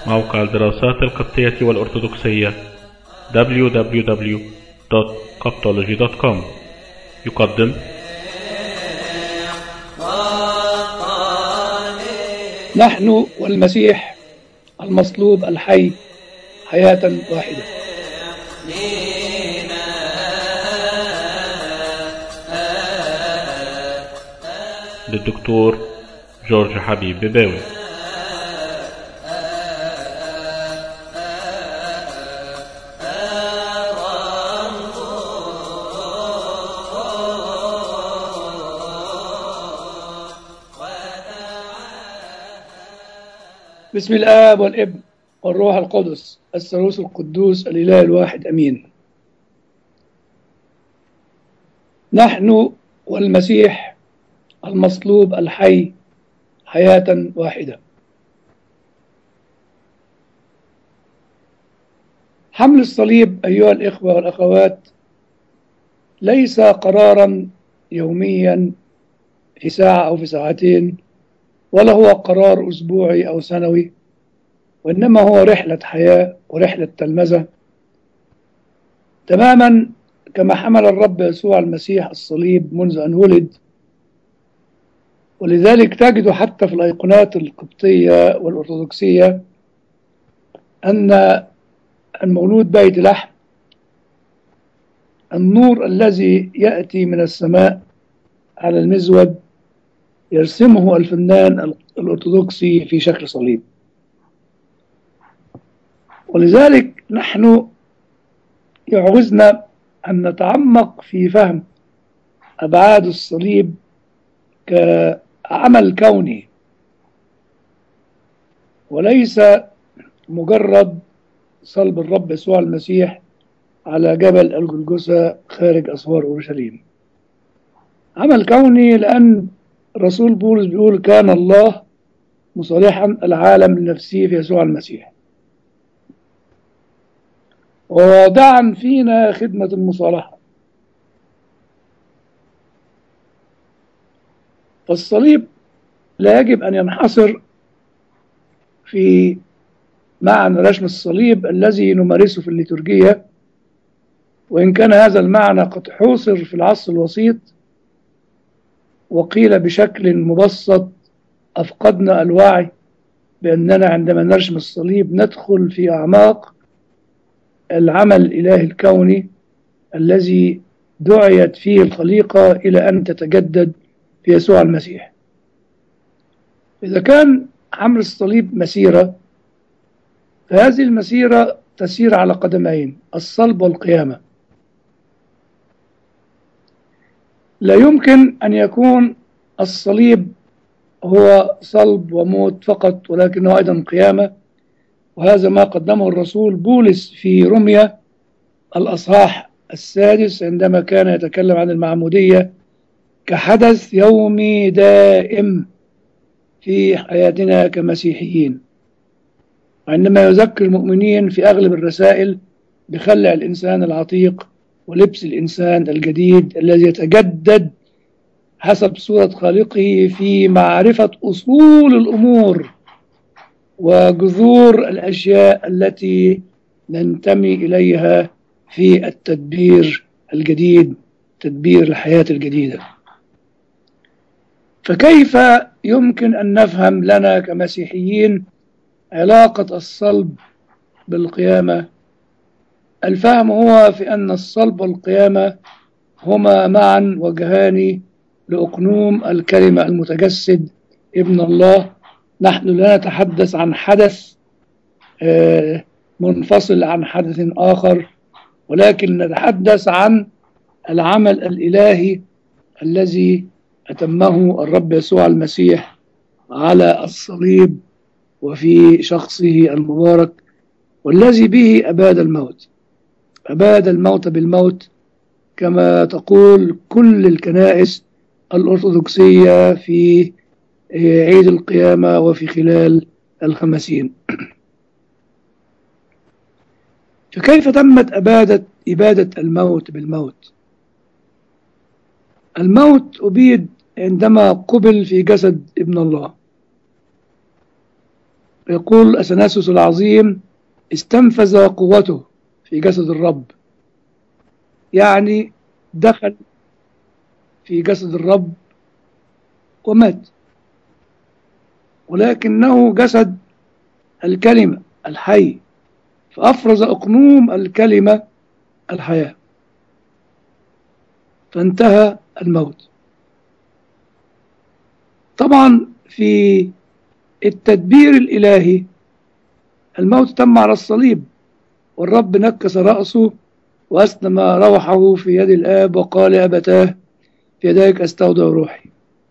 موقع الدراسات القبطية والأرثوذكسية www.coptology.com يقدم نحن والمسيح المصلوب الحي حياة واحدة للدكتور جورج حبيب بباوي بسم الآب والابن والروح القدس الثالوث القدوس الإله الواحد أمين نحن والمسيح المصلوب الحي حياة واحدة حمل الصليب أيها الإخوة والأخوات ليس قرارا يوميا في ساعة أو في ساعتين ولا هو قرار أسبوعي أو سنوي وإنما هو رحلة حياة ورحلة تلمذة تماما كما حمل الرب يسوع المسيح الصليب منذ أن ولد ولذلك تجد حتى في الأيقونات القبطية والأرثوذكسية أن المولود بيت لحم النور الذي يأتي من السماء على المزود يرسمه الفنان الأرثوذكسي في شكل صليب ولذلك نحن يعوزنا أن نتعمق في فهم أبعاد الصليب كعمل كوني وليس مجرد صلب الرب يسوع المسيح على جبل الجلجسة خارج أسوار أورشليم عمل كوني لأن الرسول بولس بيقول كان الله مصالحا العالم لنفسه في يسوع المسيح وواضعا فينا خدمة المصالحة فالصليب لا يجب أن ينحصر في معنى رسم الصليب الذي نمارسه في الليتورجية وإن كان هذا المعنى قد حوصر في العصر الوسيط وقيل بشكل مبسط أفقدنا الوعي بأننا عندما نرسم الصليب ندخل في أعماق العمل الإلهي الكوني الذي دعيت فيه الخليقة إلى أن تتجدد في يسوع المسيح إذا كان حمل الصليب مسيرة فهذه المسيرة تسير على قدمين الصلب والقيامة لا يمكن أن يكون الصليب هو صلب وموت فقط ولكنه أيضا قيامة وهذا ما قدمه الرسول بولس في رمية الأصحاح السادس عندما كان يتكلم عن المعمودية كحدث يومي دائم في حياتنا كمسيحيين وعندما يذكر المؤمنين في أغلب الرسائل بخلع الإنسان العتيق ولبس الإنسان الجديد الذي يتجدد حسب صورة خالقه في معرفة أصول الأمور وجذور الأشياء التي ننتمي إليها في التدبير الجديد تدبير الحياة الجديدة فكيف يمكن أن نفهم لنا كمسيحيين علاقة الصلب بالقيامة الفهم هو في أن الصلب والقيامة هما معا وجهان لأقنوم الكلمة المتجسد ابن الله نحن لا نتحدث عن حدث منفصل عن حدث آخر ولكن نتحدث عن العمل الإلهي الذي أتمه الرب يسوع المسيح على الصليب وفي شخصه المبارك والذي به أباد الموت أباد الموت بالموت كما تقول كل الكنائس الأرثوذكسية في عيد القيامة وفي خلال الخمسين فكيف تمت أبادة إبادة الموت بالموت الموت أبيد عندما قبل في جسد ابن الله يقول أثناسوس العظيم استنفذ قوته في جسد الرب يعني دخل في جسد الرب ومات ولكنه جسد الكلمة الحي فأفرز أقنوم الكلمة الحياة فانتهى الموت طبعا في التدبير الإلهي الموت تم على الصليب والرب نكس رأسه وأسلم روحه في يد الآب وقال أبتاه في يديك أستودع روحي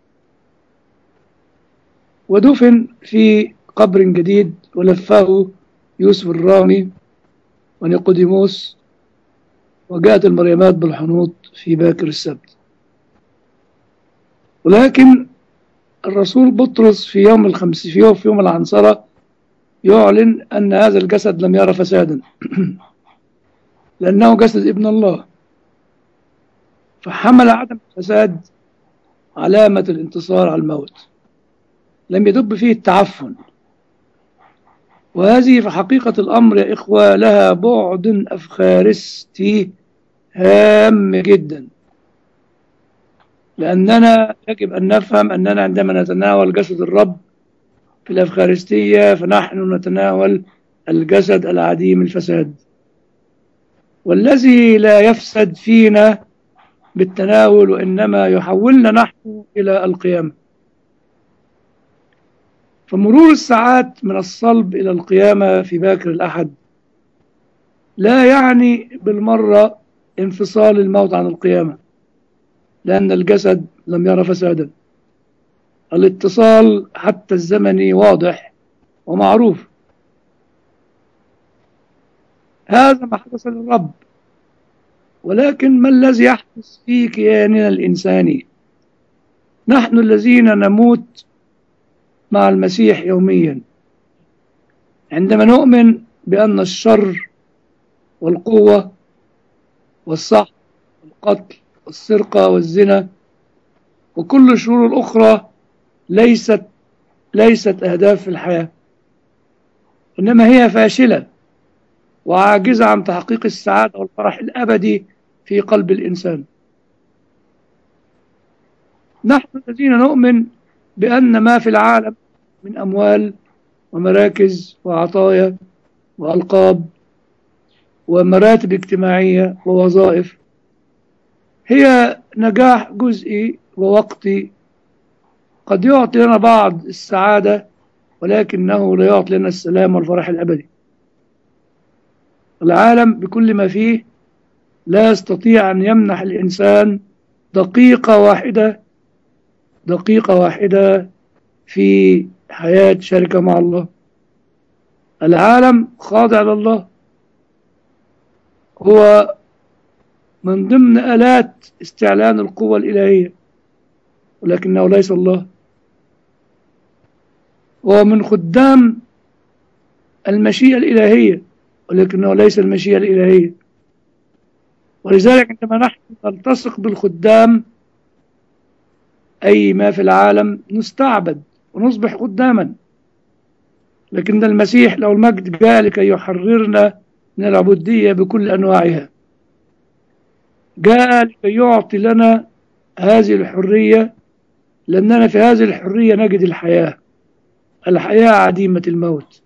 ودفن في قبر جديد ولفه يوسف الرامي ونيقوديموس وجاءت المريمات بالحنوط في باكر السبت ولكن الرسول بطرس في يوم الخمس في يوم, في يوم العنصرة يعلن أن هذا الجسد لم يرى فسادا لأنه جسد ابن الله فحمل عدم الفساد علامة الانتصار على الموت لم يدب فيه التعفن وهذه في حقيقة الأمر يا إخوة لها بعد أفخارستي هام جدا لأننا يجب أن نفهم أننا عندما نتناول جسد الرب في الأفخارستية فنحن نتناول الجسد العديم الفساد والذي لا يفسد فينا بالتناول وإنما يحولنا نحن إلى القيامة فمرور الساعات من الصلب إلى القيامة في باكر الأحد لا يعني بالمرة انفصال الموت عن القيامة لأن الجسد لم يرى فسادا الاتصال حتى الزمني واضح ومعروف هذا ما حدث للرب ولكن ما الذي يحدث في كياننا الإنساني نحن الذين نموت مع المسيح يوميا عندما نؤمن بأن الشر والقوة والصح والقتل والسرقة والزنا وكل الشرور الأخرى ليست ليست أهداف في الحياة إنما هي فاشلة وعاجزة عن تحقيق السعادة والفرح الأبدي في قلب الإنسان نحن الذين نؤمن بأن ما في العالم من أموال ومراكز وعطايا وألقاب ومراتب اجتماعية ووظائف هي نجاح جزئي ووقتي قد يعطي لنا بعض السعادة ولكنه لا يعطي لنا السلام والفرح الأبدي العالم بكل ما فيه لا يستطيع أن يمنح الإنسان دقيقة واحدة دقيقة واحدة في حياة شركة مع الله العالم خاضع لله هو من ضمن آلات استعلان القوة الإلهية ولكنه ليس الله هو من خدام المشيئة الإلهية ولكنه ليس المشيئة الإلهية ولذلك عندما نحن نلتصق بالخدام أي ما في العالم نستعبد ونصبح خداما لكن المسيح لو المجد جاء لكي يحررنا من العبودية بكل أنواعها جاء لكي يعطي لنا هذه الحرية لأننا في هذه الحرية نجد الحياة الحياة عديمة الموت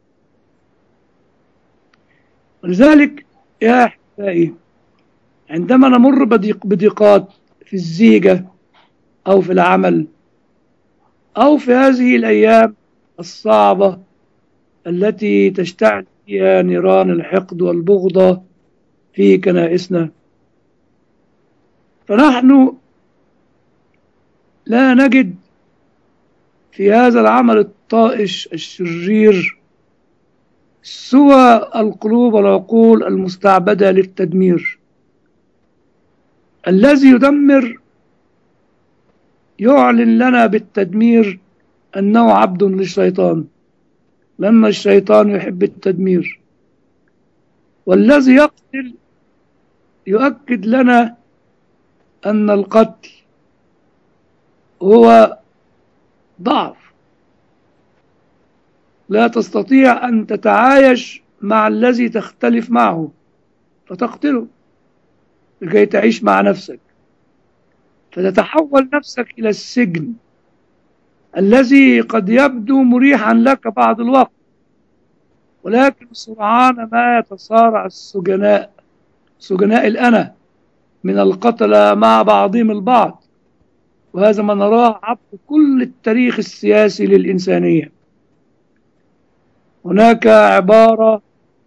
ولذلك يا أحبائي عندما نمر بضيقات في الزيجة أو في العمل أو في هذه الأيام الصعبة التي تشتعل فيها نيران الحقد والبغضة في كنائسنا فنحن لا نجد في هذا العمل الطائش الشرير سوى القلوب والعقول المستعبدة للتدمير الذي يدمر يعلن لنا بالتدمير أنه عبد للشيطان لأن الشيطان يحب التدمير والذي يقتل يؤكد لنا أن القتل هو ضعف لا تستطيع أن تتعايش مع الذي تختلف معه فتقتله لكي تعيش مع نفسك فتتحول نفسك إلى السجن الذي قد يبدو مريحا لك بعض الوقت ولكن سرعان ما يتصارع السجناء سجناء الأنا من القتلة مع بعضهم البعض وهذا ما نراه عبر كل التاريخ السياسي للإنسانية هناك عبارة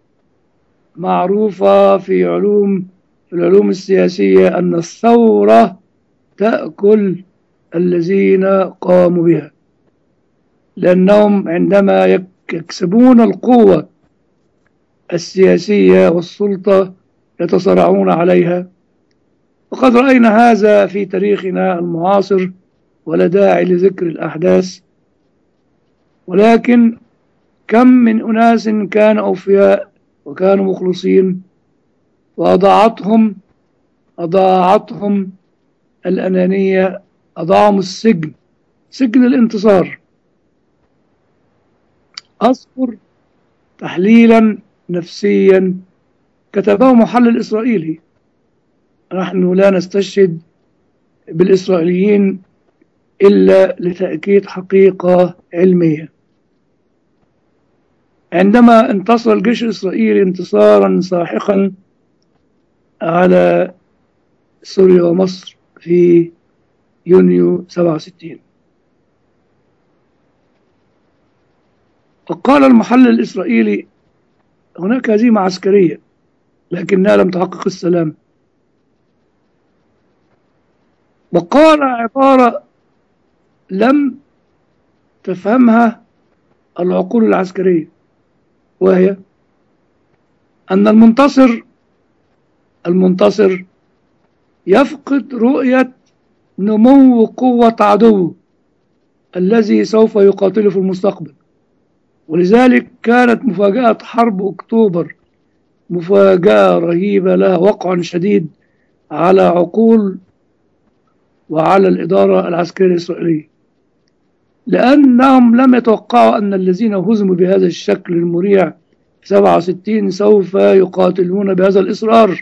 معروفة في علوم في العلوم السياسية أن الثورة تأكل الذين قاموا بها لأنهم عندما يكسبون القوة السياسية والسلطة يتصارعون عليها وقد رأينا هذا في تاريخنا المعاصر ولا داعي لذكر الأحداث ولكن كم من أناس كانوا أوفياء وكانوا مخلصين وأضاعتهم أضاعتهم الأنانية أضاعهم السجن سجن الانتصار أذكر تحليلا نفسيا كتبه محلل إسرائيلي نحن لا نستشهد بالإسرائيليين إلا لتأكيد حقيقة علمية عندما انتصر الجيش الإسرائيلي انتصارا ساحقا على سوريا ومصر في يونيو 67 وقال المحلل الإسرائيلي هناك هزيمة عسكرية لكنها لم تحقق السلام وقال عبارة لم تفهمها العقول العسكرية وهي أن المنتصر المنتصر يفقد رؤية نمو قوة عدوه الذي سوف يقاتله في المستقبل ولذلك كانت مفاجأة حرب أكتوبر مفاجأة رهيبة لها وقع شديد على عقول وعلى الإدارة العسكرية الإسرائيلية لأنهم لم يتوقعوا أن الذين هزموا بهذا الشكل المريع في 67 سوف يقاتلون بهذا الإصرار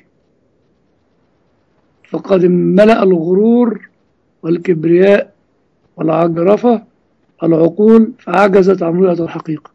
فقد ملأ الغرور والكبرياء والعجرفة العقول فعجزت عن رؤية الحقيقة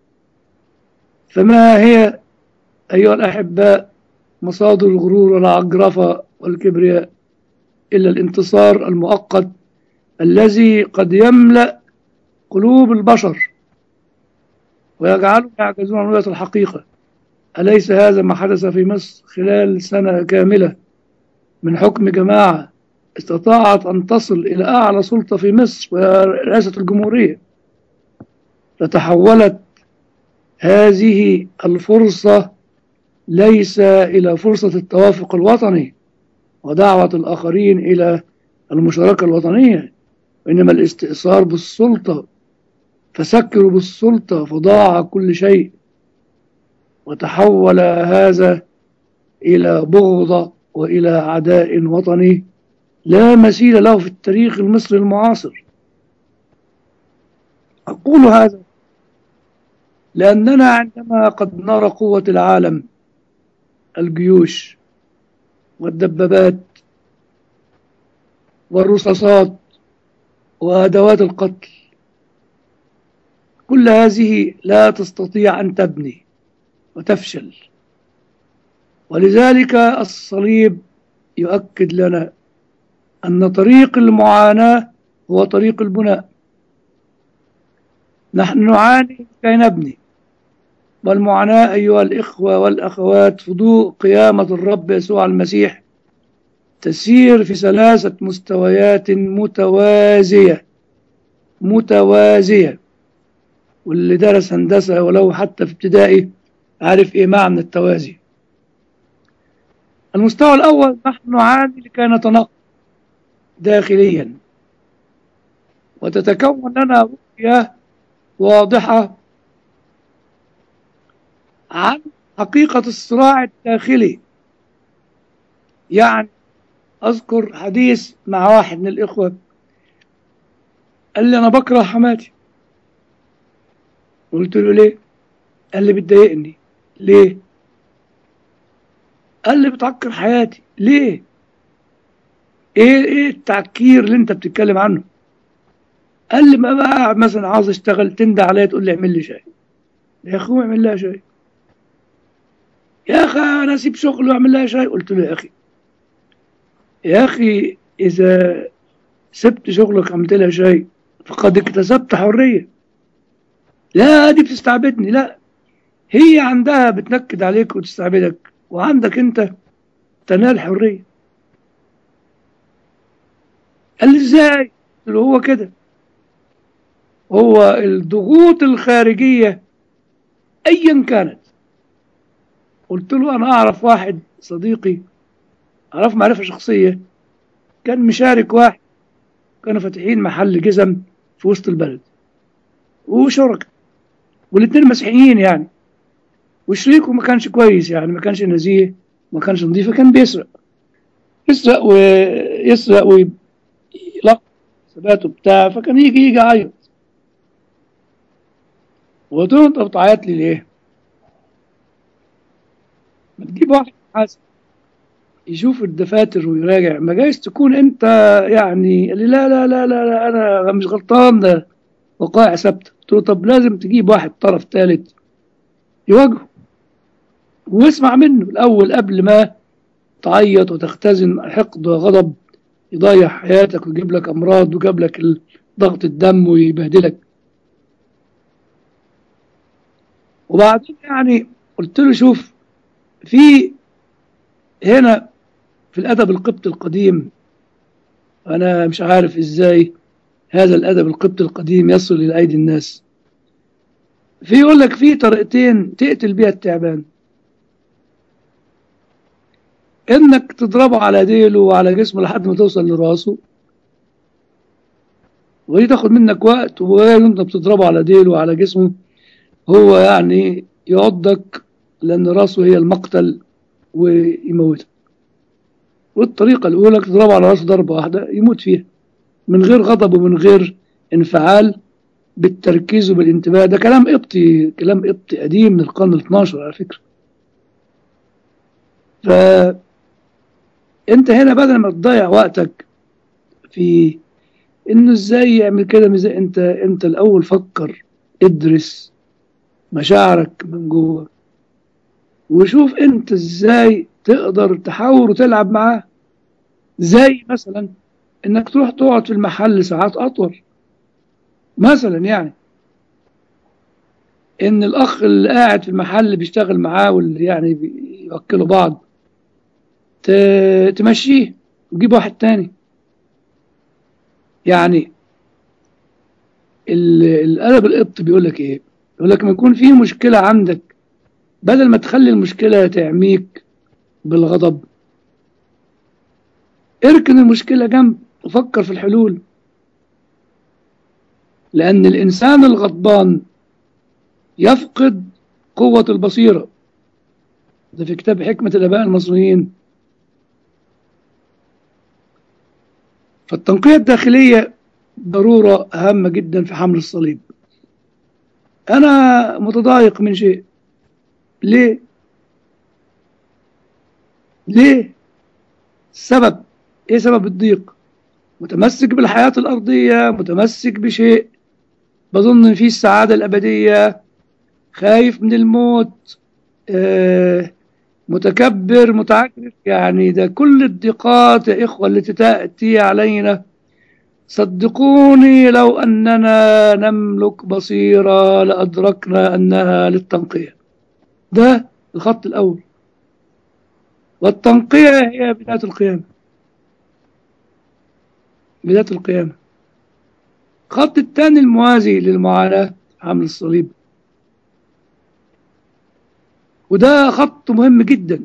فما هي أيها الأحباء مصادر الغرور والعجرفة والكبرياء إلا الانتصار المؤقت الذي قد يملأ قلوب البشر ويجعلهم يعجزون عن رؤية الحقيقة أليس هذا ما حدث في مصر خلال سنة كاملة من حكم جماعة استطاعت أن تصل إلى أعلى سلطة في مصر وهي رئاسة الجمهورية فتحولت هذه الفرصة ليس إلى فرصة التوافق الوطني ودعوة الآخرين إلى المشاركة الوطنية وإنما الاستئثار بالسلطة فسكروا بالسلطة فضاع كل شيء وتحول هذا إلى بغضة وإلى عداء وطني لا مثيل له في التاريخ المصري المعاصر أقول هذا لأننا عندما قد نرى قوة العالم الجيوش والدبابات والرصاصات وأدوات القتل كل هذه لا تستطيع أن تبني وتفشل ولذلك الصليب يؤكد لنا أن طريق المعاناة هو طريق البناء نحن نعاني كي نبني والمعاناة أيها الإخوة والأخوات في ضوء قيامة الرب يسوع المسيح تسير في ثلاثة مستويات متوازية متوازية واللي درس هندسة ولو حتى في ابتدائي عارف إيه معنى التوازي المستوى الأول نحن نعاني لكي نتنقل داخليا وتتكون لنا رؤية واضحة عن حقيقة الصراع الداخلي يعني أذكر حديث مع واحد من الإخوة قال لي أنا بكره حماتي قلت له ليه قال لي بتضايقني ليه قال لي بتعكر حياتي ليه ايه ايه التعكير اللي انت بتتكلم عنه قال لي ما بقى قاعد مثلا عاوز اشتغل تندى عليا تقول لي اعمل لي شاي يا اخوي اعمل لها شاي يا اخي انا اسيب شغل واعمل لها شاي قلت له يا اخي يا اخي اذا سبت شغلك عملت لها شاي فقد اكتسبت حريه لا دي بتستعبدني لا هي عندها بتنكد عليك وتستعبدك وعندك انت تنال حريه قال لي ازاي قلت له هو كده هو الضغوط الخارجيه ايا كانت قلت له انا اعرف واحد صديقي اعرف معرفه شخصيه كان مشارك واحد كانوا فاتحين محل جزم في وسط البلد وشركاء والاثنين مسيحيين يعني وشريكه ما كانش كويس يعني ما كانش نزيه ما كانش نظيف كان بيسرق يسرق ويسرق ويلقط حساباته بتاع فكان يجي يجي يعيط وقلت له انت بتعيط لي ليه؟ ما تجيب واحد حاسب يشوف الدفاتر ويراجع ما جايز تكون انت يعني قال لي لا لا لا لا, لا انا مش غلطان ده وقائع ثابته قلت له طب لازم تجيب واحد طرف ثالث يواجهه واسمع منه الاول قبل ما تعيط وتختزن حقد وغضب يضيع حياتك ويجيب لك امراض ويجيب لك ضغط الدم ويبهدلك وبعدين يعني قلت له شوف في هنا في الادب القبطي القديم انا مش عارف ازاي هذا الادب القبطي القديم يصل الى ايدي الناس في يقول لك في طريقتين تقتل بيها التعبان انك تضربه على ديله وعلى جسمه لحد ما توصل لراسه ودي تاخد منك وقت وانت بتضربه على ديله وعلى جسمه هو يعني يعضك لان راسه هي المقتل ويموتك والطريقة الأولى تضربه على راسه ضربة واحدة يموت فيها من غير غضب ومن غير انفعال بالتركيز وبالانتباه ده كلام قبطي كلام قبطي قديم من القرن ال 12 على فكرة ف انت هنا بدل ما تضيع وقتك في انه ازاي يعمل كده ازاي انت انت الاول فكر ادرس مشاعرك من جوه وشوف انت ازاي تقدر تحاور وتلعب معاه زي مثلا انك تروح تقعد في المحل ساعات اطول مثلا يعني ان الاخ اللي قاعد في المحل بيشتغل معاه واللي يعني بيوكلوا بعض تمشيه وتجيب واحد تاني يعني الادب القبطي بيقول لك ايه يقول لك لما يكون في مشكله عندك بدل ما تخلي المشكله تعميك بالغضب اركن المشكله جنب وفكر في الحلول لأن الإنسان الغضبان يفقد قوة البصيرة ده في كتاب حكمة الآباء المصريين فالتنقية الداخلية ضرورة هامة جدا في حمل الصليب أنا متضايق من شيء ليه؟ ليه؟ السبب إيه سبب الضيق؟ متمسك بالحياة الأرضية متمسك بشيء بظن إن فيه السعادة الأبدية خايف من الموت آه متكبر متعجرف يعني ده كل الضيقات يا إخوة التي تأتي علينا صدقوني لو أننا نملك بصيرة لأدركنا أنها للتنقية ده الخط الأول والتنقية هي بداية القيامة بداية القيامة الخط الثاني الموازي للمعاناة حمل الصليب وده خط مهم جدا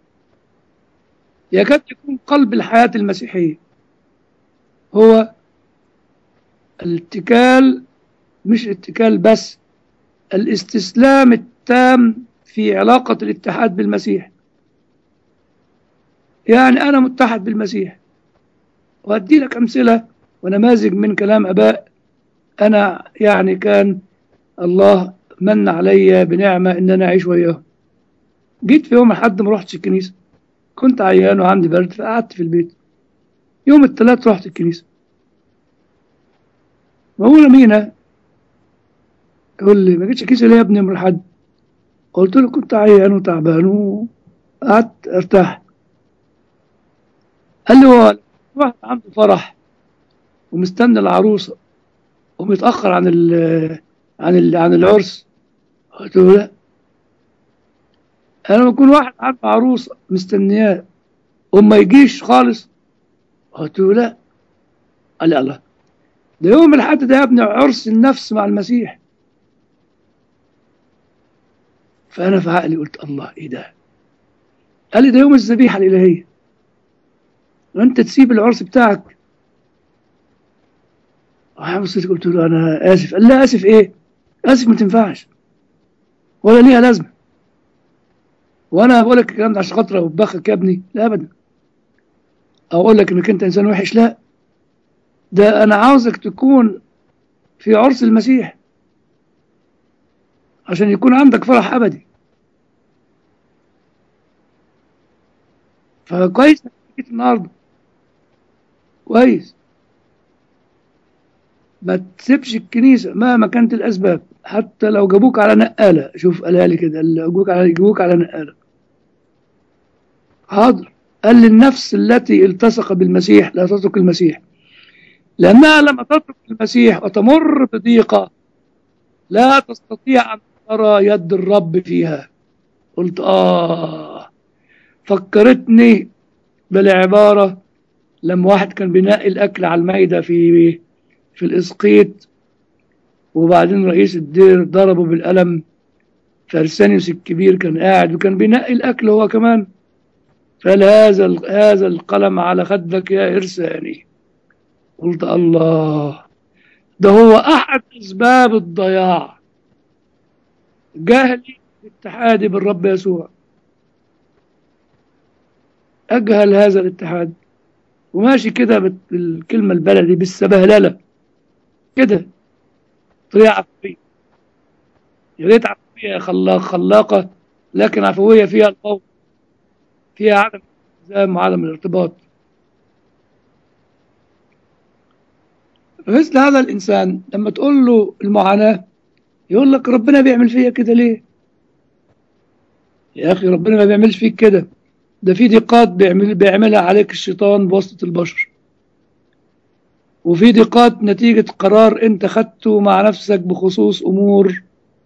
يكاد يكون قلب الحياة المسيحية هو الاتكال مش اتكال بس الاستسلام التام في علاقة الاتحاد بالمسيح يعني أنا متحد بالمسيح وأدي لك أمثلة ونماذج من كلام أباء أنا يعني كان الله من عليا بنعمة إن أنا أعيش وياه جيت في يوم الحد ما رحتش الكنيسة كنت عيان وعندي برد فقعدت في البيت يوم الثلاث رحت الكنيسة بقول أمينة يقول لي ما جيتش الكنيسة ليه يا ابني من الحد قلت له كنت عيان وتعبان وقعدت ارتاح قال لي هو واحد عنده فرح ومستني العروسة ومتأخر عن ال عن ال عن العرس قلت له لا انا لما يكون واحد عنده عروسة مستنياه وما يجيش خالص قلت له لا قال لي الله ده يوم الحد ده يا ابني عرس النفس مع المسيح فانا في عقلي قلت الله ايه ده قال لي ده يوم الذبيحه الالهيه وانت تسيب العرس بتاعك راح بصيت قلت له انا اسف قال لا اسف ايه اسف ما تنفعش ولا ليها لازمه وانا بقول لك الكلام ده عشان خاطر اوبخك يا ابني لا ابدا او اقول لك انك انت انسان وحش لا ده انا عاوزك تكون في عرس المسيح عشان يكون عندك فرح ابدي فكويس انك جيت النهارده كويس ما تسيبش الكنيسة مهما كانت الأسباب حتى لو جابوك على نقالة شوف قالها لي كده اللي جابوك على جابوك على نقالة حاضر قال للنفس التي التصق بالمسيح لا تترك المسيح لأنها لما تترك المسيح وتمر بضيقة لا تستطيع أن ترى يد الرب فيها قلت آه فكرتني بالعبارة لما واحد كان بينقي الأكل على المائدة في في الإسقيط وبعدين رئيس الدير ضربه بالقلم فارسانيوس الكبير كان قاعد وكان بينقي الأكل هو كمان قال هذا هذا القلم على خدك يا إرساني قلت الله ده هو أحد أسباب الضياع جهلي باتحادي بالرب يسوع أجهل هذا الاتحاد وماشي كده بالكلمة البلدي بالسبهللة كده طريقة عفوية يا ريت عفوية خلاق خلاقة لكن عفوية فيها القول فيها عدم الالتزام وعدم الارتباط مثل هذا الإنسان لما تقول له المعاناة يقول لك ربنا بيعمل فيا كده ليه يا أخي ربنا ما بيعملش فيك كده ده في ضيقات بيعمل بيعملها عليك الشيطان بواسطة البشر وفي ضيقات نتيجة قرار انت خدته مع نفسك بخصوص امور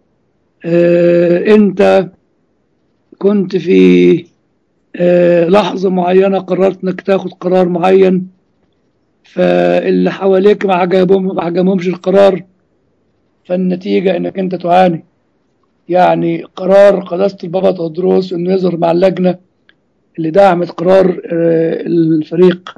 اه انت كنت في اه لحظة معينة قررت انك تاخد قرار معين فاللي حواليك ما عجبهم ما عجبهمش القرار فالنتيجة انك انت تعاني يعني قرار قداسة البابا تودروس انه يظهر مع اللجنة اللي دعمت قرار اه الفريق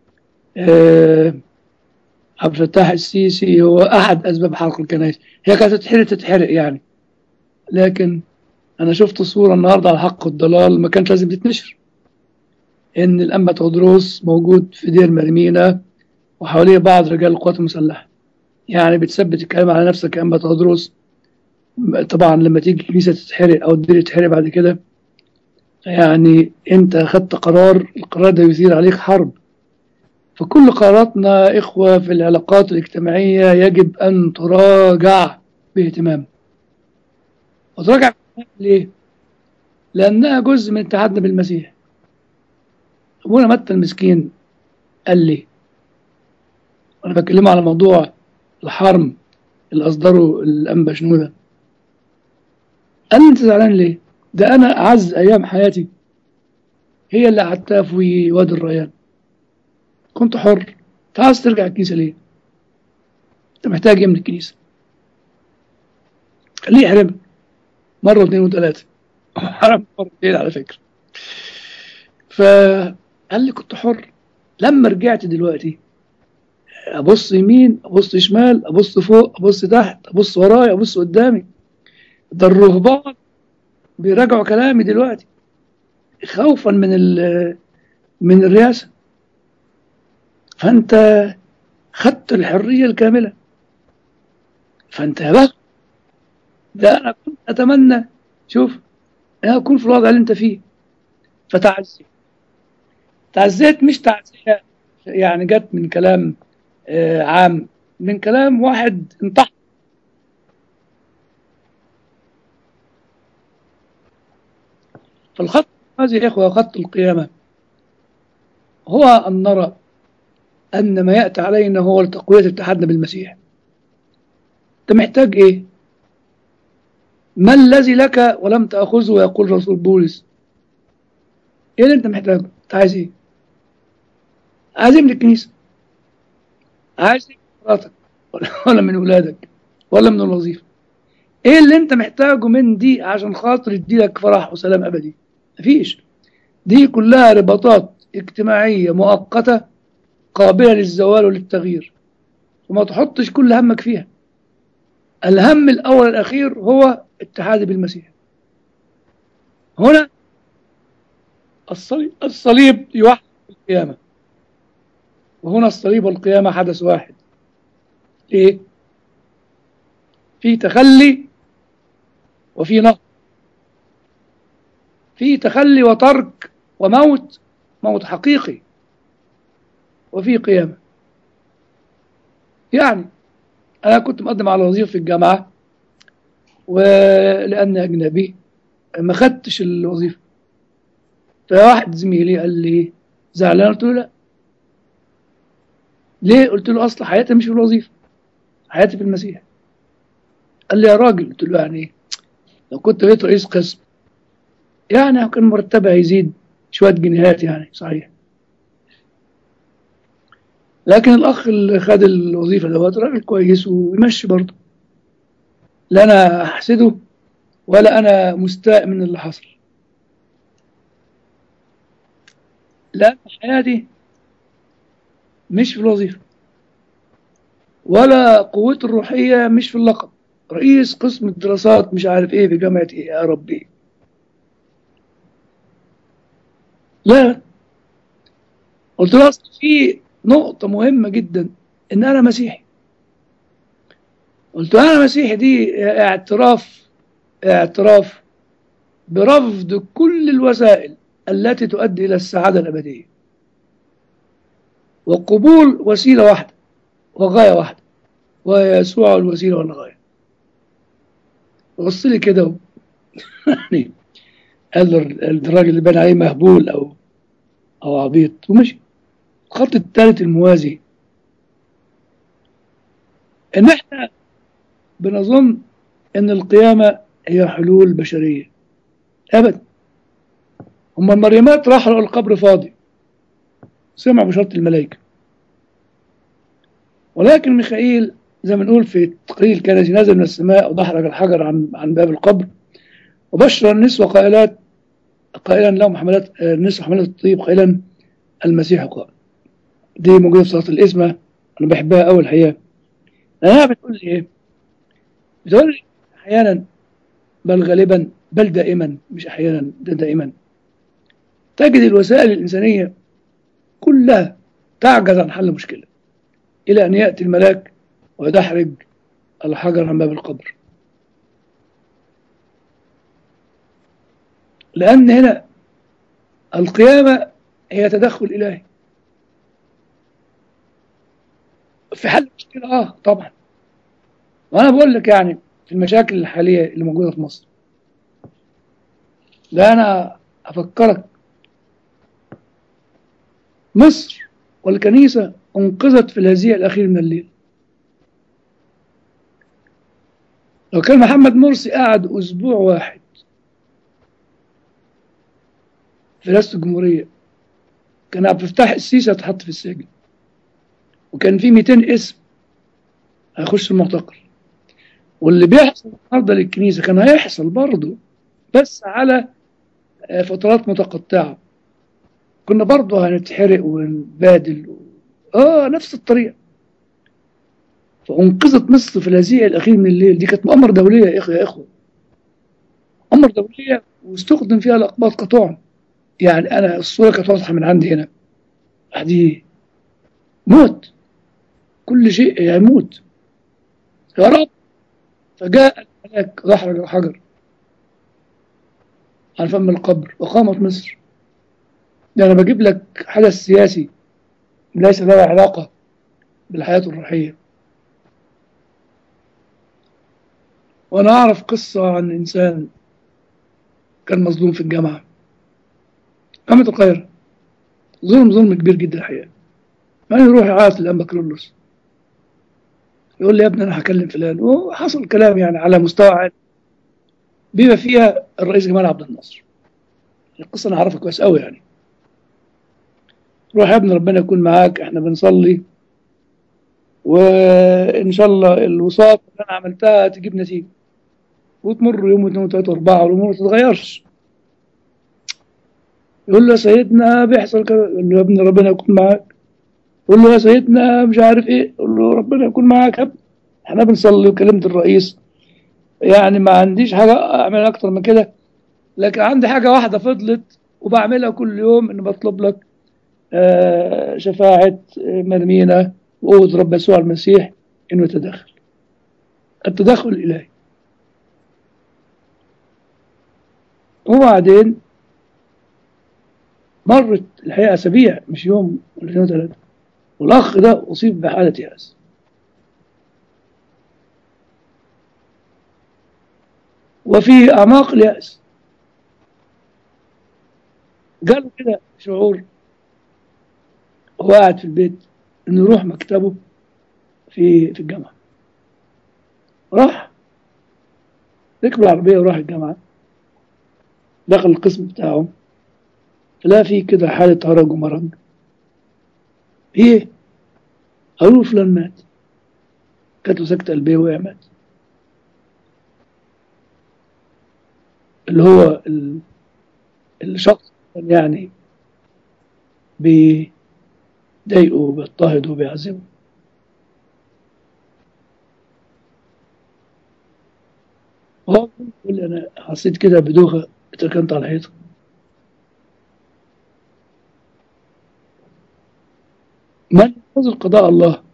عبد الفتاح السيسي هو احد اسباب حرق الكنائس هي كانت تتحرق تتحرق يعني لكن انا شفت صورة النهاردة على الحق والضلال ما كانت لازم تتنشر ان الانبا تودروس موجود في دير مرمينا وحواليه بعض رجال القوات المسلحة يعني بتثبت الكلام على نفسك يا انبا تودروس طبعا لما تيجي الكنيسة تتحرق او الدير يتحرق بعد كده يعني انت خدت قرار القرار ده يثير عليك حرب فكل قراراتنا إخوة في العلاقات الاجتماعية يجب أن تراجع باهتمام وتراجع باهتمام ليه؟ لأنها جزء من اتحادنا بالمسيح أبونا متى المسكين قال لي وأنا بكلمه على موضوع الحرم اللي أصدره الأنبا شنودة قال لي أنت زعلان ليه؟ ده أنا أعز أيام حياتي هي اللي قعدتها في وادي الريان كنت حر انت عاوز ترجع الكنيسة ليه انت محتاج ايه من الكنيسة خليه يحرمك مرة واثنين وثلاثة حرم مرتين على فكرة فقال لي كنت حر لما رجعت دلوقتي ابص يمين ابص شمال ابص فوق ابص تحت ابص ورايا ابص قدامي ده الرهبان بيراجعوا كلامي دلوقتي خوفا من من الرئاسه فانت خدت الحريه الكامله فانت يا بخت ده انا كنت اتمنى شوف انا اكون في الوضع اللي انت فيه فتعزيت تعزيت مش تعزيه يعني جت من كلام آه عام من كلام واحد انتحر فالخط هذه يا اخوه خط القيامه هو ان نرى ان ما ياتي علينا هو لتقويه اتحادنا بالمسيح انت محتاج ايه ما الذي لك ولم تاخذه يقول رسول بولس ايه اللي انت محتاجه انت عايز ايه عايز ايه من الكنيسه عايز ايه من مراتك ولا من ولادك ولا من الوظيفه ايه اللي انت محتاجه من دي عشان خاطر يديلك فرح وسلام ابدي مفيش دي كلها رباطات اجتماعيه مؤقته قابله للزوال وللتغيير وما تحطش كل همك فيها الهم الاول الاخير هو اتحادي بالمسيح هنا الصليب, الصليب يوحد القيامة وهنا الصليب والقيامة حدث واحد ليه؟ في تخلي وفي نقد في تخلي وترك وموت موت حقيقي وفي قيامة يعني أنا كنت مقدم على وظيفة في الجامعة ولأني أجنبي ما خدتش الوظيفة فواحد زميلي قال لي زعلان قلت له لا ليه قلت له اصل حياتي مش في الوظيفه حياتي في المسيح قال لي يا راجل قلت له يعني ايه لو كنت بقيت رئيس قسم يعني كان مرتبها هيزيد شويه جنيهات يعني صحيح لكن الاخ اللي خد الوظيفه دوت راجل كويس ويمشي برضه لا انا احسده ولا انا مستاء من اللي حصل لأن حياتي مش في الوظيفة ولا قوتي الروحية مش في اللقب رئيس قسم الدراسات مش عارف ايه في جامعة ايه يا ربي لا قلت له اصل في نقطة مهمة جدا ان انا مسيحي قلت له انا مسيحي دي اعتراف اعتراف برفض كل الوسائل التي تؤدي إلى السعادة الأبدية وقبول وسيلة واحدة وغاية واحدة وهي يسوع الوسيلة والغاية بص لي كده يعني قال الراجل اللي بان عليه مهبول أو أو عبيط ومشي الخط الثالث الموازي إن إحنا بنظن إن القيامة هي حلول بشرية أبدا هم المريمات راحوا القبر فاضي سمع بشرط الملائكة ولكن ميخائيل زي ما نقول في التقرير الكنسي نزل من السماء ودحرج الحجر عن عن باب القبر وبشر النسوة قائلات قائلا لهم حملات النسوة حملات الطيب قائلا المسيح قائم دي موجودة في صلاة الإسمة أنا بحبها أول الحقيقة لأنها بتقول لي إيه؟ بتقول لي أحيانا بل غالبا بل دائما مش أحيانا ده دائما تجد الوسائل الإنسانية كلها تعجز عن حل مشكلة إلى أن يأتي الملاك ويدحرج الحجر عن باب القبر لأن هنا القيامة هي تدخل إلهي في حل مشكلة آه طبعا وأنا بقول لك يعني في المشاكل الحالية اللي موجودة في مصر ده أنا أفكرك مصر والكنيسة انقذت في الهزيع الأخير من الليل لو كان محمد مرسي قعد أسبوع واحد في رئاسة الجمهورية كان عبد الفتاح السيسي هيتحط في السجن وكان في 200 اسم هيخش المعتقل واللي بيحصل النهارده للكنيسة كان هيحصل برضه بس على فترات متقطعة كنا برضه هنتحرق ونبادل و... اه نفس الطريقة فانقذت مصر في الهزيع الأخير من الليل دي كانت مؤامرة دولية يا إخوة يا إخوة مؤامرة دولية واستخدم فيها الأقباط قطوعا يعني أنا الصورة كانت واضحة من عندي هنا دي موت كل شيء يموت يا رب فجاء ملاك دحرج الحجر عن فم القبر وقامت مصر ده أنا بجيب لك حدث سياسي ليس له علاقة بالحياة الروحية وأنا أعرف قصة عن إنسان كان مظلوم في الجامعة جامعة القاهرة ظلم ظلم كبير جدا الحقيقة ما يروح يعيط للأنبا كرولوس يقول لي يا ابني أنا هكلم فلان وحصل كلام يعني على مستوى عالي بما فيها الرئيس جمال عبد الناصر القصة أنا عارفها كويس قوي يعني روح يا ابني ربنا يكون معاك احنا بنصلي وإن شاء الله الوساط اللي أنا عملتها تجيب نتيجة وتمر يوم واثنين وثلاثة وأربعة والأمور ما تتغيرش يقول له يا سيدنا بيحصل كذا يقول له يا ابني ربنا يكون معاك يقول له يا سيدنا مش عارف ايه يقول له ربنا يكون معاك يا ابني احنا بنصلي وكلمت الرئيس يعني ما عنديش حاجة أعمل أكتر من كده لكن عندي حاجة واحدة فضلت وبعملها كل يوم إن بطلب لك آه شفاعة مرمينا وقوة رب يسوع المسيح إنه يتدخل التدخل الإلهي وبعدين مرت الحقيقة أسابيع مش يوم ولا اثنين وثلاثة والأخ ده أصيب بحالة يأس وفي أعماق اليأس جاله كده شعور هو قاعد في البيت إنه يروح مكتبه في في الجامعة راح ركب العربية وراح الجامعة دخل القسم بتاعه لا في كده حالة هرج ومرج ايه قالوا فلان مات كانت له سكتة قلبية وقع مات اللي هو ال- الشخص كان يعني بيضايقه وبيضطهد وبيعذبه هو بيقول لي انا حسيت كده بدوخة اتركنت على الحيطة من ينتظر قضاء الله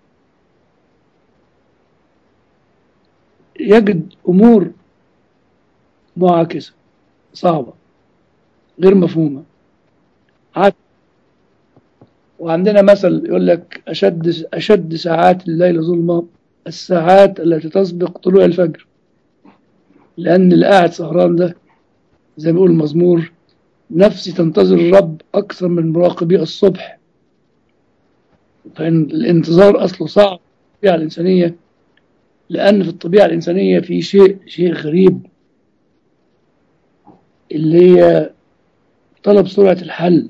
يجد أمور معاكسة صعبة غير مفهومة عاد وعندنا مثل يقول لك أشد أشد ساعات الليل ظلمة الساعات التي تسبق طلوع الفجر لأن اللي قاعد سهران ده زي ما بيقول المزمور نفسي تنتظر الرب أكثر من مراقبي الصبح فإن الانتظار أصله صعب في الطبيعة الإنسانية لأن في الطبيعة الإنسانية في شيء شيء غريب اللي هي طلب سرعة الحل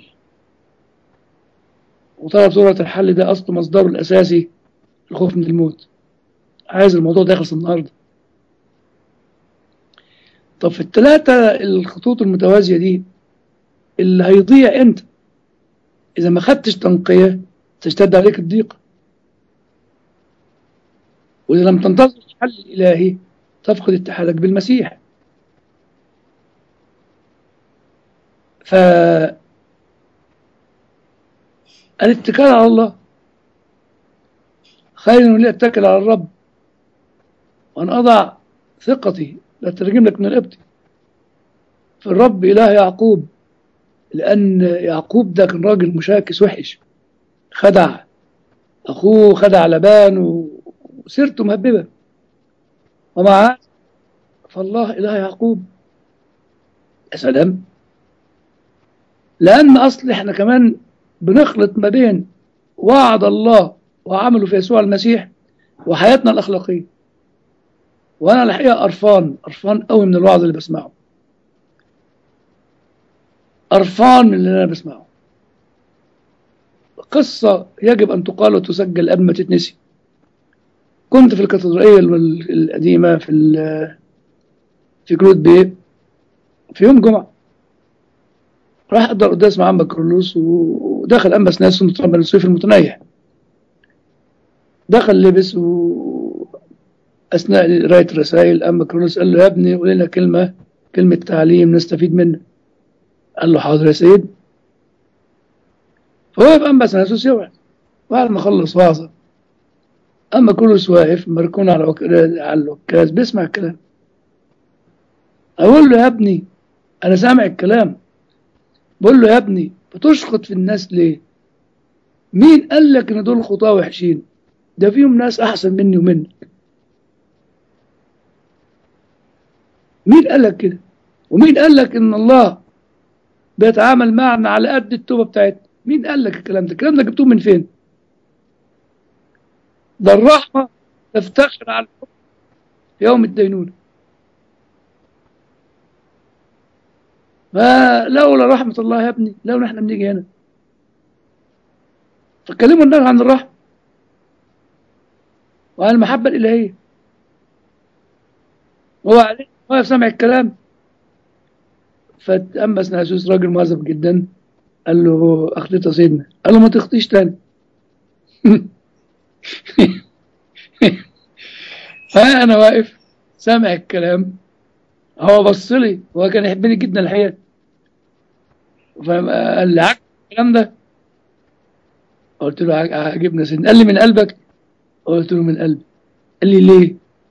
وطلب سرعة الحل ده أصله مصدره الأساسي الخوف من الموت عايز الموضوع ده يخلص النهارده طب في الثلاثة الخطوط المتوازية دي اللي هيضيع أنت إذا ما خدتش تنقية تشتد عليك الضيق وإذا لم تنتظر الحل الإلهي تفقد اتحادك بالمسيح ف الاتكال على الله خير لي اتكل على الرب وان اضع ثقتي لا ترجم لك من الابتي في الرب اله يعقوب لان يعقوب ده كان راجل مشاكس وحش خدع اخوه خدع لبان وسيرته مهببه ومع هذا فالله اله يعقوب يا سلام لان اصل احنا كمان بنخلط ما بين وعد الله وعمله في يسوع المسيح وحياتنا الاخلاقيه وانا الحقيقه قرفان قرفان قوي من الوعظ اللي بسمعه قرفان من اللي انا بسمعه قصة يجب أن تقال وتسجل قبل ما تتنسي كنت في الكاتدرائية القديمة في في كلود بيه في يوم جمعة راح أحضر قداس مع أنبا كرولوس ودخل أنبا ناس طبعا الصيف المتنيح دخل لبس و أثناء قراية الرسائل أنبا كرولوس قال له يا ابني قول لنا كلمة كلمة تعليم نستفيد منها قال له حاضر يا سيد فوقف أنبا سناسوس يوعظ بعد ما خلص وعظة أما كرولوس واقف مركون على وك... على الوكاز بيسمع الكلام اقول له يا ابني انا سامع الكلام بقول له يا ابني بتشخط في الناس ليه مين قال لك ان دول خطاه وحشين ده فيهم ناس احسن مني ومنك مين قال لك كده ومين قال لك ان الله بيتعامل معنا على قد التوبه بتاعتنا مين قال لك الكلام ده الكلام ده جبتوه من فين ده الرحمه تفتخر على الحكم في يوم الدينونه فلولا رحمه الله يا ابني لولا احنا بنيجي هنا فكلموا الناس عن الرحمه وعن المحبه الالهيه هو عليه واقف سامع الكلام فتأمس ناسوس راجل مهذب جدا قال له اخطيت يا سيدنا قال له ما تخطيش تاني فانا واقف سامع الكلام هو بص لي هو كان يحبني جدا الحقيقه فقال لي عجب الكلام ده قلت له عجبنا سيدنا قال لي من قلبك قلت له من قلبي قال لي ليه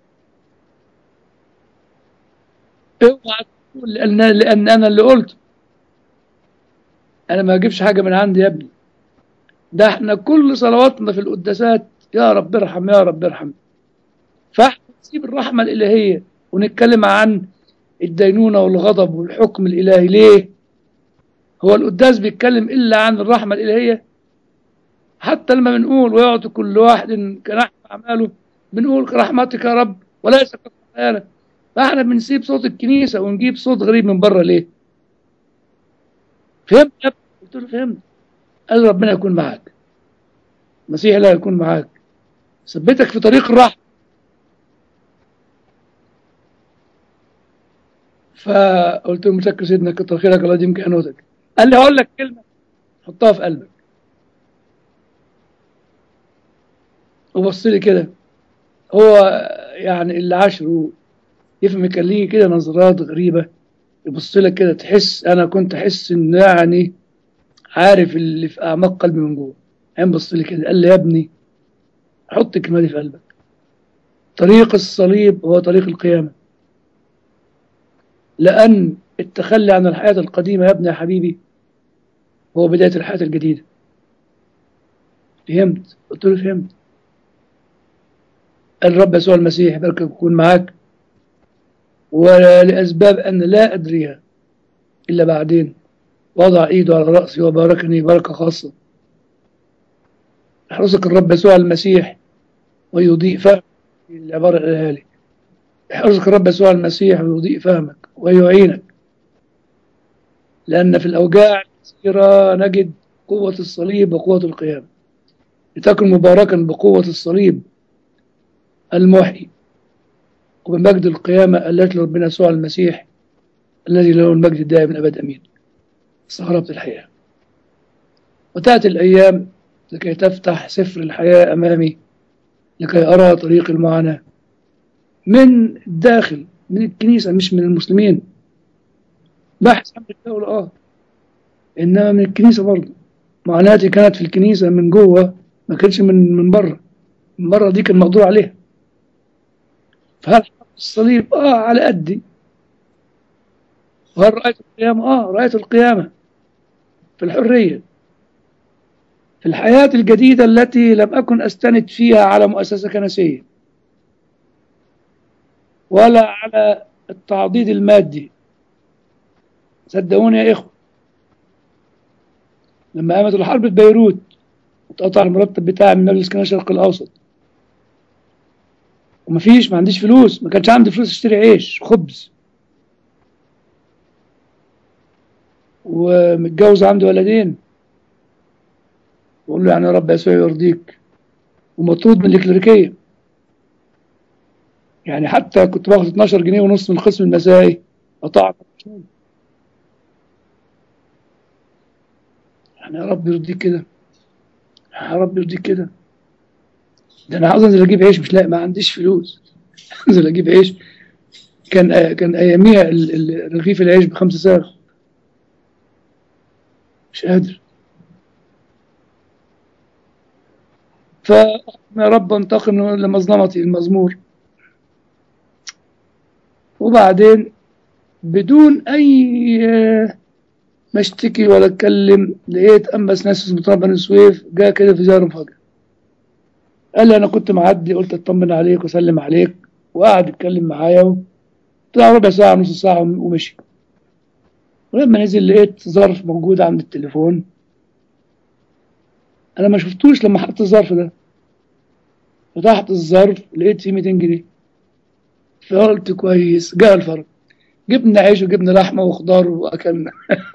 اوعى تقول لان لان انا اللي قلت انا ما اجيبش حاجه من عندي يا ابني ده احنا كل صلواتنا في القداسات يا رب ارحم يا رب ارحم فاحنا نسيب الرحمه الالهيه ونتكلم عن الدينونه والغضب والحكم الالهي ليه هو القداس بيتكلم الا عن الرحمه الالهيه حتى لما بنقول ويعطي كل واحد كنحو اعماله بنقول رحمتك يا رب وليس كخطايانا فاحنا بنسيب صوت الكنيسه ونجيب صوت غريب من بره ليه؟ فهمت يا ابني؟ قلت له فهمت قال ربنا يكون معاك المسيح لا يكون معاك ثبتك في طريق الرحمه فقلت له متشكر سيدنا كتر خيرك الله يديم كأنوتك قال لي هقول لك كلمه حطها في قلبك وبص لي كده هو يعني اللي عاشره يفهم يكلمني كده نظرات غريبه يبص لك كده تحس انا كنت احس ان يعني عارف اللي في اعماق قلبي من جوه قام بص لي كده قال لي يا ابني حط الكلمه دي في قلبك طريق الصليب هو طريق القيامه لان التخلي عن الحياه القديمه يا ابني يا حبيبي هو بدايه الحياه الجديده فهمت قلت له فهمت الرب يسوع المسيح بركة يكون معاك ولأسباب أن لا أدريها إلا بعدين وضع إيده على رأسي وباركني بركة خاصة يحرسك الرب يسوع المسيح ويضيء فهمك العبارة اللي لي يحرسك الرب يسوع المسيح ويضيء فهمك ويعينك لأن في الأوجاع الكثيرة نجد قوة الصليب وقوة القيامة لتكن مباركا بقوة الصليب المحيي وبمجد القيامة التي لربنا يسوع المسيح الذي له المجد الدائم من أبد أمين استغربت الحياة وتأتي الأيام لكي تفتح سفر الحياة أمامي لكي أرى طريق المعاناة من الداخل من الكنيسة مش من المسلمين بحث عن الدولة آه إنما من الكنيسة برضه معاناتي كانت في الكنيسة من جوه ما كانش من من بره من بره دي كان مقدور عليها فهل الصليب اه على قدي وهل رأيت القيامة اه رأيت القيامة في الحرية في الحياة الجديدة التي لم أكن أستند فيها على مؤسسة كنسية ولا على التعضيد المادي صدقوني يا إخوة لما قامت الحرب في بيروت واتقطع المرتب بتاعي من مجلس كنيسة الشرق الأوسط ومفيش ما عنديش فلوس ما كانش عندي فلوس اشتري عيش خبز ومتجوز عندي ولدين بقول له يعني يا رب يسوع يرضيك ومطرود من الكليريكيه يعني حتى كنت باخد 12 جنيه ونص من القسم المسائي قطعت يعني يا رب يرضيك كده يا رب يرضيك كده ده انا عاوز انزل اجيب عيش مش لاقي ما عنديش فلوس انزل اجيب عيش كان كان اياميها رغيف العيش بخمسة ساغ مش قادر فيا رب انتقم لمظلمتي المزمور وبعدين بدون أي آه، ما اشتكي ولا اتكلم لقيت أنبس ناس اسمه طه بني سويف جاء كده في زيارة مفاجأة قال لي أنا كنت معدي قلت أطمن عليك وأسلم عليك وقعد يتكلم معايا طلع ربع ساعة نص ساعة ومشي ولما نزل لقيت ظرف موجود عند التليفون أنا ما شفتوش لما حط الظرف ده فتحت الظرف لقيت فيه 200 جنيه فقلت كويس جاء الفرق جبنا عيش وجبنا لحمة وخضار وأكلنا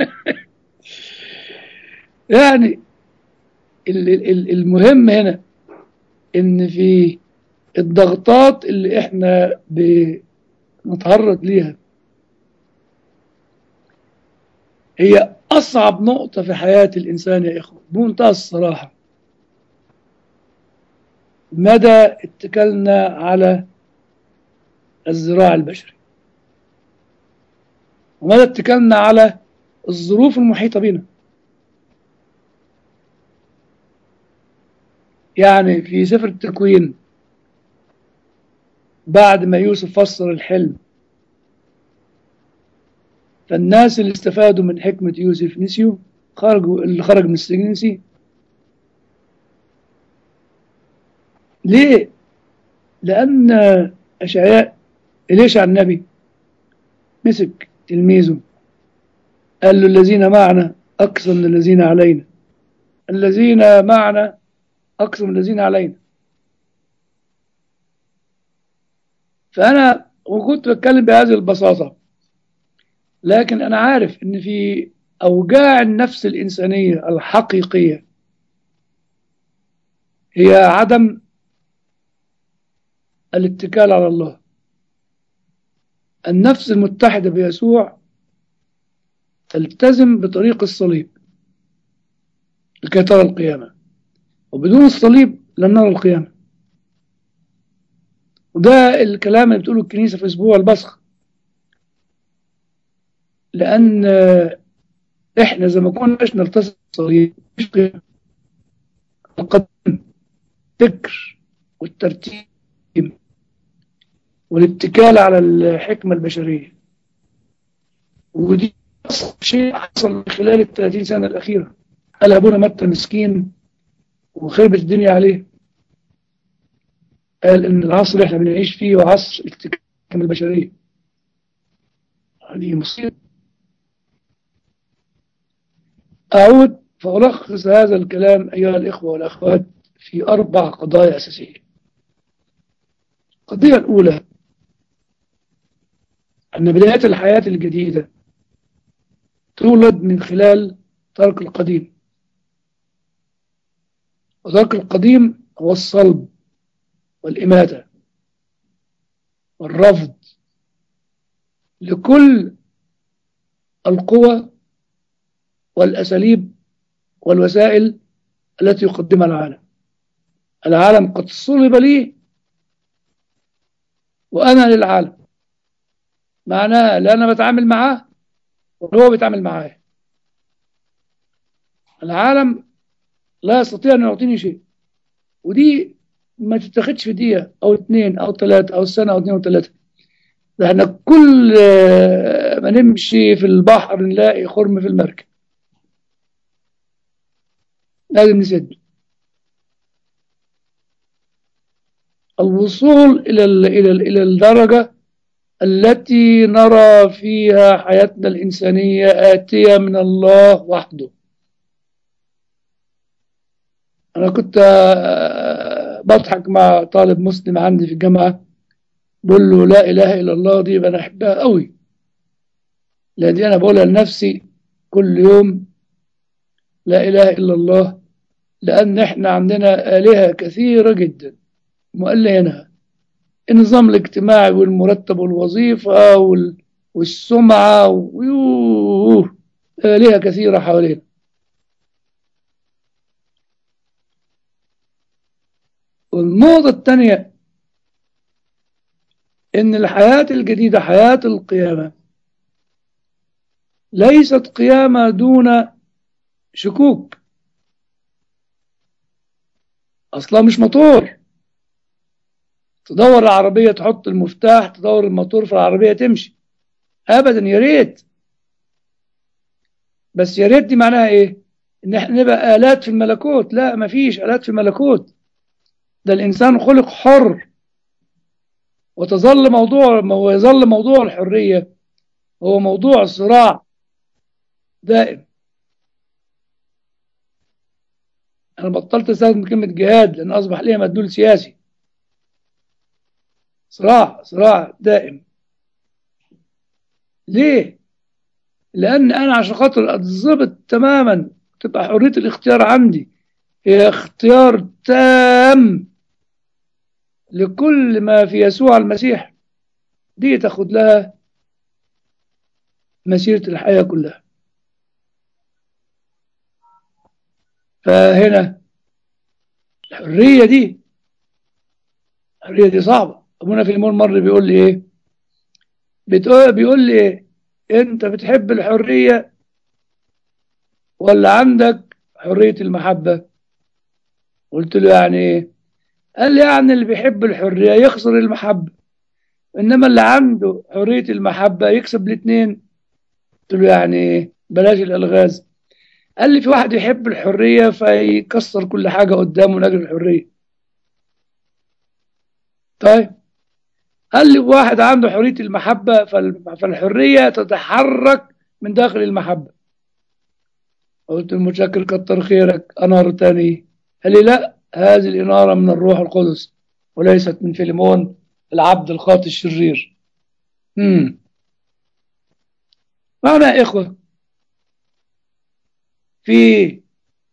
يعني ال- ال- المهم هنا إن في الضغطات اللي إحنا بنتعرض ليها هي أصعب نقطة في حياة الإنسان يا إخوة بمنتهى الصراحة مدى اتكالنا على الزراع البشري ومدى اتكالنا على الظروف المحيطة بنا يعني في سفر التكوين بعد ما يوسف فسر الحلم فالناس اللي استفادوا من حكمة يوسف نسيوا خرجوا اللي خرج من السجن نسي ليه؟ لأن أشعياء إليشع النبي مسك تلميذه قال له الذين معنا أكثر من الذين علينا الذين معنا أكثر من الذين علينا فأنا وكنت بتكلم بهذه البساطة لكن أنا عارف إن في أوجاع النفس الإنسانية الحقيقية هي عدم الاتكال على الله النفس المتحدة بيسوع تلتزم بطريق الصليب لكي ترى القيامة وبدون الصليب لن نرى القيامة وده الكلام اللي بتقوله الكنيسة في أسبوع البصخ لأن إحنا زي ما كناش نلتزم بالصليب مش قيامة القدم الفكر والترتيب والاتكال على الحكمة البشرية ودي أصل شيء حصل خلال الثلاثين سنة الأخيرة قال أبونا متى مسكين وخربت الدنيا عليه قال إن العصر اللي احنا بنعيش فيه هو عصر الاتكال البشرية هذه مصيبة أعود فألخص هذا الكلام أيها الإخوة والأخوات في أربع قضايا أساسية القضية الأولى أن بداية الحياة الجديدة تولد من خلال ترك القديم وترك القديم هو الصلب والإماتة والرفض لكل القوى والأساليب والوسائل التي يقدمها العالم العالم قد صلب لي وأنا للعالم معناها لا أنا بتعامل معاه ولا هو بيتعامل معايا العالم لا يستطيع أن يعطيني شيء ودي ما تتاخدش في دقيقة أو اثنين أو ثلاثة أو سنة أو اثنين أو ثلاثة ده احنا كل ما نمشي في البحر نلاقي خرم في المركب لازم نسد الوصول إلى إلى إلى الدرجة التي نرى فيها حياتنا الإنسانية آتية من الله وحده أنا كنت بضحك مع طالب مسلم عندي في الجامعة بقول له لا إله إلا الله دي أنا أحبها قوي لأن دي أنا بقولها لنفسي كل يوم لا إله إلا الله لأن إحنا عندنا آلهة كثيرة جدا مؤلهينها النظام الاجتماعي والمرتب والوظيفة والسمعة ويوه آلهة كثيرة حوالينا والنقطة الثانية إن الحياة الجديدة حياة القيامة ليست قيامة دون شكوك أصلا مش موتور تدور العربية تحط المفتاح تدور الموتور في العربية تمشي ابدا يا ريت بس يا ريت دي معناها ايه ان احنا نبقى الات في الملكوت لا مفيش الات في الملكوت ده الانسان خلق حر وتظل موضوع ويظل موضوع الحريه هو موضوع صراع دائم انا بطلت استخدم كلمه جهاد لان اصبح ليها مدلول سياسي صراع صراع دائم ليه لان انا عشان خاطر اتظبط تماما تبقى حريه الاختيار عندي هي اختيار تام لكل ما في يسوع المسيح دي تاخد لها مسيره الحياه كلها فهنا الحريه دي الحريه دي صعبه ابونا في المول مره بيقول لي ايه بتقول بيقول لي ايه انت بتحب الحريه ولا عندك حريه المحبه قلت له يعني ايه قال لي يعني اللي بيحب الحريه يخسر المحبه انما اللي عنده حريه المحبه يكسب الاثنين قلت له يعني ايه بلاش الالغاز قال لي في واحد يحب الحريه فيكسر كل حاجه قدامه من اجل الحريه طيب قال لي واحد عنده حريه المحبه فالحريه تتحرك من داخل المحبه قلت له متشكر كتر خيرك انار تاني قال لي لا هذه الاناره من الروح القدس وليست من فيلمون العبد الخاطئ الشرير امم معنى يا اخوه في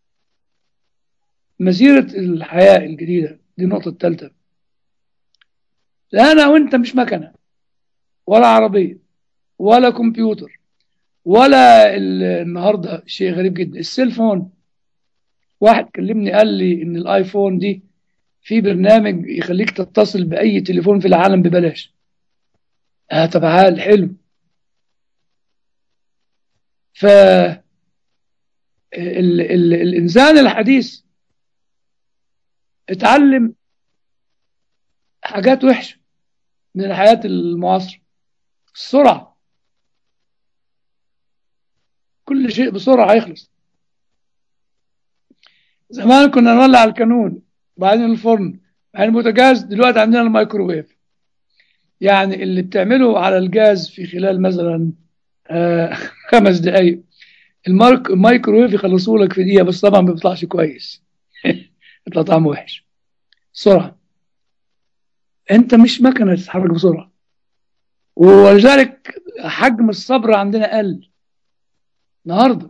مسيرة الحياة الجديدة دي النقطة الثالثة لا أنا وأنت مش مكنة ولا عربية ولا كمبيوتر ولا النهاردة شيء غريب جدا السيلفون واحد كلمني قال لي إن الآيفون دي في برنامج يخليك تتصل بأي تليفون في العالم ببلاش آه طب عال حلو ف ال ال الإنسان الحديث اتعلم حاجات وحشة من الحياة المعاصرة السرعة كل شيء بسرعة يخلص زمان كنا نولع الكانون وبعدين الفرن بعدين البوتاجاز دلوقتي عندنا الميكروويف يعني اللي بتعمله على الجاز في خلال مثلا آه خمس دقايق المارك الميكروويف يخلصوا لك في دقيقه بس طبعا ما بيطلعش كويس يطلع طعمه وحش سرعه انت مش مكنه تتحرك بسرعه ولذلك حجم الصبر عندنا قل النهارده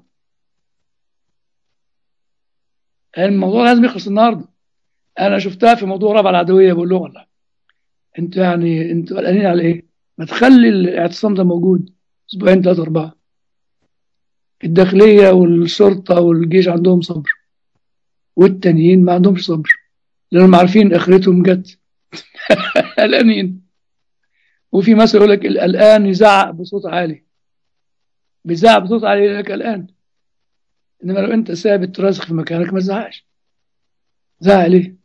الموضوع لازم يخلص النهارده انا شفتها في موضوع رابعه العدويه بقول لهم والله انتوا يعني انتوا قلقانين على ايه؟ ما تخلي الاعتصام ده موجود اسبوعين ثلاثه اربعه الداخلية والشرطة والجيش عندهم صبر والتانيين ما عندهمش صبر لأنهم عارفين آخرتهم جت قلقانين وفي مثل يقول لك القلقان يزعق بصوت عالي بيزعق بصوت عالي يقول لك قلقان إنما لو أنت ثابت راسخ في مكانك ما تزعقش زعق ليه؟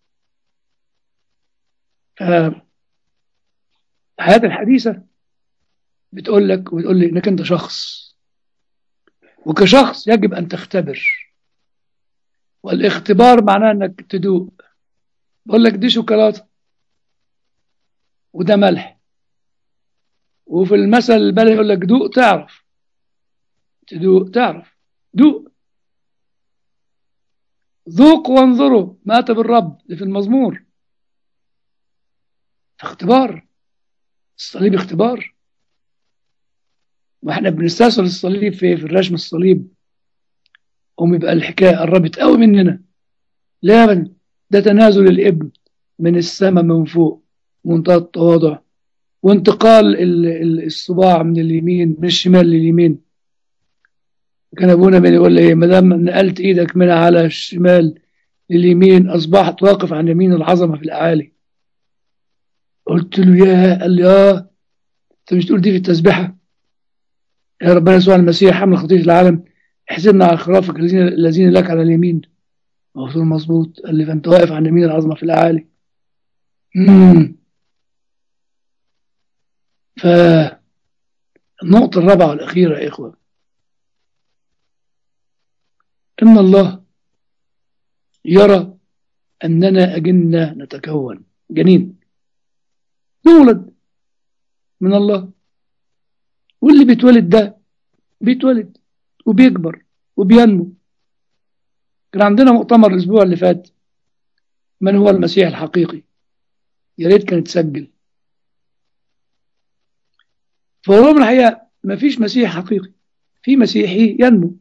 الحياة الحديثة بتقول لك وبتقول لي إنك أنت شخص وكشخص يجب أن تختبر والاختبار معناه أنك تدوق بقول لك دي شوكولاتة وده ملح وفي المثل البلدي يقول لك دوق تعرف تدوق تعرف دوق ذوق وانظروا مات بالرب اللي في المزمور اختبار الصليب اختبار واحنا بنستأصل الصليب في في الرشم الصليب قوم يبقى الحكايه قربت قوي مننا لا من ده تنازل الابن من السماء من فوق منتهى التواضع وانتقال الصباع من اليمين من الشمال لليمين كان ابونا من يقول لي ما دام نقلت ايدك من على الشمال لليمين اصبحت واقف عن يمين العظمه في الاعالي قلت له يا قال لي اه انت مش تقول دي في التسبيحه يا ربنا يسوع المسيح حمل خطيه العالم احسبنا على خرافك الذين الذين لك على اليمين قلت له مظبوط قال لي فانت واقف عن يمين العظمه في الاعالي امم ف النقطة الرابعة والأخيرة يا إخوة إن الله يرى أننا أجنة نتكون جنين نولد من الله واللي بيتولد ده بيتولد وبيكبر وبينمو كان عندنا مؤتمر الأسبوع اللي فات من هو المسيح الحقيقي يا ريت كان يتسجل فهو من الحقيقة ما فيش مسيح حقيقي في مسيحي ينمو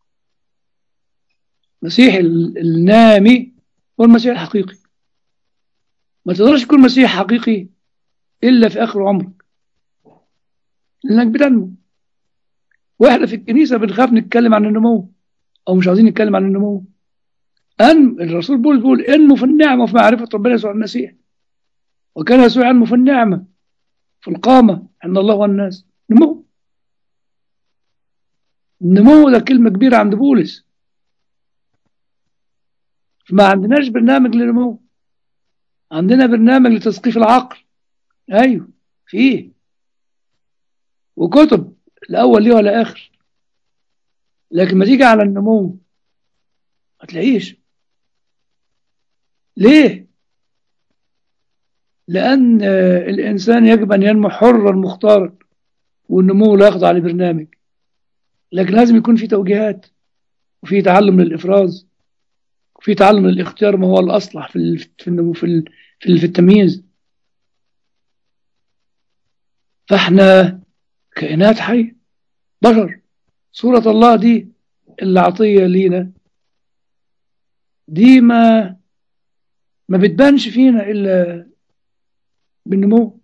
مسيح النامي هو المسيح الحقيقي ما تقدرش تكون مسيح حقيقي إلا في آخر عمرك لأنك بتنمو وإحنا في الكنيسة بنخاف نتكلم عن النمو أو مش عايزين نتكلم عن النمو أن الرسول بولس بيقول انمو في النعمة وفي معرفة ربنا يسوع المسيح وكان يسوع ينمو في النعمة في القامة عند الله والناس نمو النمو ده كلمة كبيرة عند بولس ما عندناش برنامج للنمو عندنا برنامج لتثقيف العقل ايوه فيه وكتب الاول ليه ولا اخر لكن ما تيجي على النمو ما تلاقيش ليه لان الانسان يجب ان ينمو حرا مختارا والنمو لا يخضع لبرنامج لكن لازم يكون في توجيهات وفي تعلم للافراز وفي تعلم للاختيار ما هو الاصلح في في النمو في في التمييز فاحنا كائنات حية بشر صورة الله دي اللي عطية لينا دي ما ما بتبانش فينا إلا بالنمو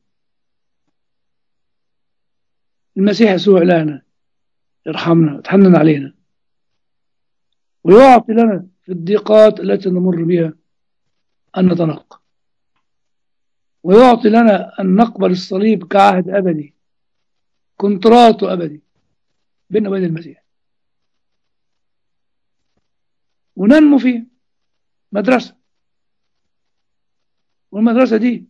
المسيح يسوع لنا يرحمنا ويتحنن علينا ويعطي لنا في الضيقات التي نمر بها أن نتنقى ويعطي لنا أن نقبل الصليب كعهد أبدي كونترات أبدي بيننا وبين المسيح وننمو فيه مدرسة والمدرسة دي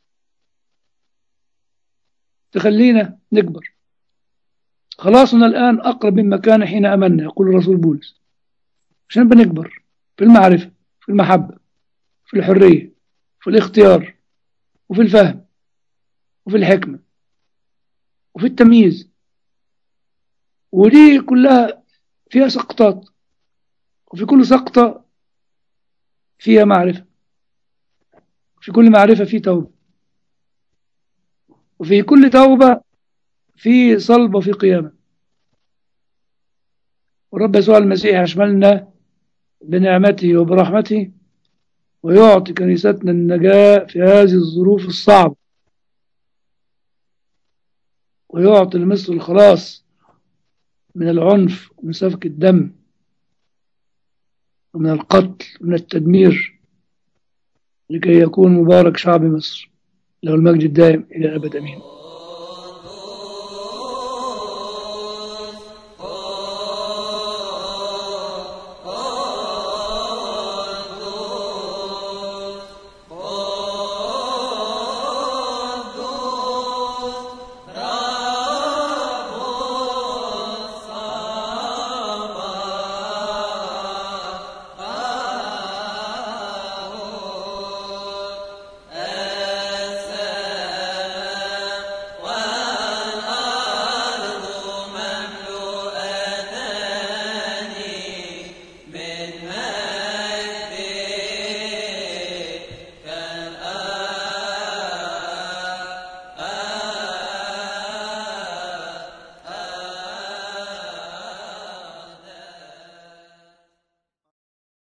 تخلينا نكبر خلاصنا الآن أقرب مما كان حين أمنا يقول الرسول بولس عشان بنكبر في المعرفة في المحبة في الحرية في الاختيار وفي الفهم وفي الحكمة وفي التمييز ودي كلها فيها سقطات وفي كل سقطة فيها معرفة في كل معرفة في توبة وفي كل توبة في صلب وفي قيامة ورب يسوع المسيح يشملنا بنعمته وبرحمته ويعطي كنيستنا النجاة في هذه الظروف الصعبة ويعطي لمصر الخلاص من العنف ومن سفك الدم ومن القتل ومن التدمير لكي يكون مبارك شعب مصر له المجد الدائم إلى أبد أمين